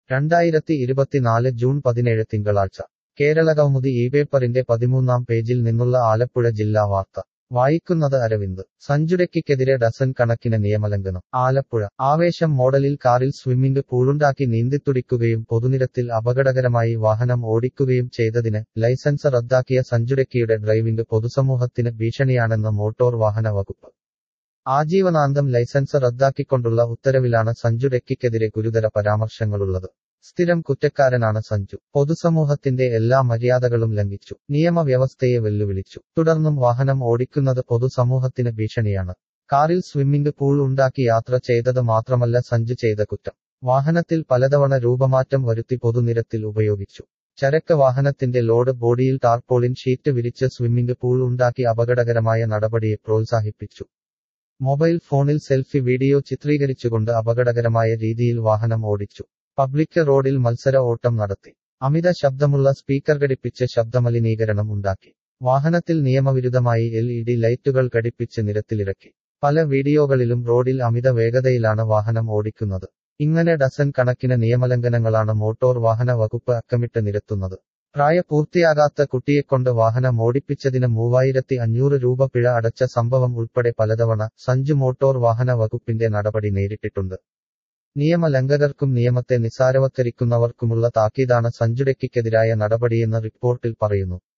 രണ്ടായിരത്തി ഇരുപത്തിനാല് ജൂൺ പതിനേഴ് തിങ്കളാഴ്ച കേരളകൗമുദി ഈ പേപ്പറിന്റെ പതിമൂന്നാം പേജിൽ നിന്നുള്ള ആലപ്പുഴ ജില്ലാ വാർത്ത വായിക്കുന്നത് അരവിന്ദ് സഞ്ജുരയ്ക്കെതിരെ ഡസൻ കണക്കിന് നിയമലംഘനം ആലപ്പുഴ ആവേശം മോഡലിൽ കാറിൽ സ്വിമ്മിംഗ് പൂളുണ്ടാക്കി നീന്തിത്തുടിക്കുകയും പൊതുനിരത്തിൽ അപകടകരമായി വാഹനം ഓടിക്കുകയും ചെയ്തതിന് ലൈസൻസ് റദ്ദാക്കിയ സഞ്ജുരയ്ക്കിയുടെ ഡ്രൈവിംഗ് പൊതുസമൂഹത്തിന് ഭീഷണിയാണെന്ന് മോട്ടോർ വാഹന വകുപ്പ് ആജീവനാന്തം ലൈസൻസ് റദ്ദാക്കിക്കൊണ്ടുള്ള ഉത്തരവിലാണ് സഞ്ജു രക്കിക്കെതിരെ ഗുരുതര പരാമർശങ്ങളുള്ളത് സ്ഥിരം കുറ്റക്കാരനാണ് സഞ്ജു പൊതുസമൂഹത്തിന്റെ എല്ലാ മര്യാദകളും ലംഘിച്ചു നിയമവ്യവസ്ഥയെ വെല്ലുവിളിച്ചു തുടർന്നും വാഹനം ഓടിക്കുന്നത് പൊതുസമൂഹത്തിന് ഭീഷണിയാണ് കാറിൽ സ്വിമ്മിംഗ് പൂൾ ഉണ്ടാക്കി യാത്ര ചെയ്തത് മാത്രമല്ല സഞ്ജു ചെയ്ത കുറ്റം വാഹനത്തിൽ പലതവണ രൂപമാറ്റം വരുത്തി പൊതുനിരത്തിൽ ഉപയോഗിച്ചു ചരക്ക് വാഹനത്തിന്റെ ലോഡ് ബോഡിയിൽ ടാർപോളിൻ ഷീറ്റ് വിരിച്ച് സ്വിമ്മിംഗ് പൂൾ ഉണ്ടാക്കി അപകടകരമായ നടപടിയെ പ്രോത്സാഹിപ്പിച്ചു മൊബൈൽ ഫോണിൽ സെൽഫി വീഡിയോ ചിത്രീകരിച്ചുകൊണ്ട് അപകടകരമായ രീതിയിൽ വാഹനം ഓടിച്ചു പബ്ലിക് റോഡിൽ മത്സര ഓട്ടം നടത്തി അമിത ശബ്ദമുള്ള സ്പീക്കർ ഘടിപ്പിച്ച് ശബ്ദമലിനീകരണം ഉണ്ടാക്കി വാഹനത്തിൽ നിയമവിരുദ്ധമായി എൽ ഇ ഡി ലൈറ്റുകൾ ഘടിപ്പിച്ച് നിരത്തിലിറക്കി പല വീഡിയോകളിലും റോഡിൽ അമിത വേഗതയിലാണ് വാഹനം ഓടിക്കുന്നത് ഇങ്ങനെ ഡസൻ കണക്കിന് നിയമലംഘനങ്ങളാണ് മോട്ടോർ വാഹന വകുപ്പ് അക്കമിട്ട് നിരത്തുന്നത് പ്രായപൂർത്തിയാകാത്ത കുട്ടിയെക്കൊണ്ട് വാഹനം ഓടിപ്പിച്ചതിന് മൂവായിരത്തി അഞ്ഞൂറ് രൂപ പിഴ അടച്ച സംഭവം ഉൾപ്പെടെ പലതവണ സഞ്ജു മോട്ടോർ വാഹന വകുപ്പിന്റെ നടപടി നേരിട്ടിട്ടുണ്ട് നിയമലംഘകർക്കും നിയമത്തെ നിസാരവത്കരിക്കുന്നവർക്കുമുള്ള താക്കീതാണ് സഞ്ജുരയ്ക്കെതിരായ നടപടിയെന്ന് റിപ്പോർട്ടിൽ പറയുന്നു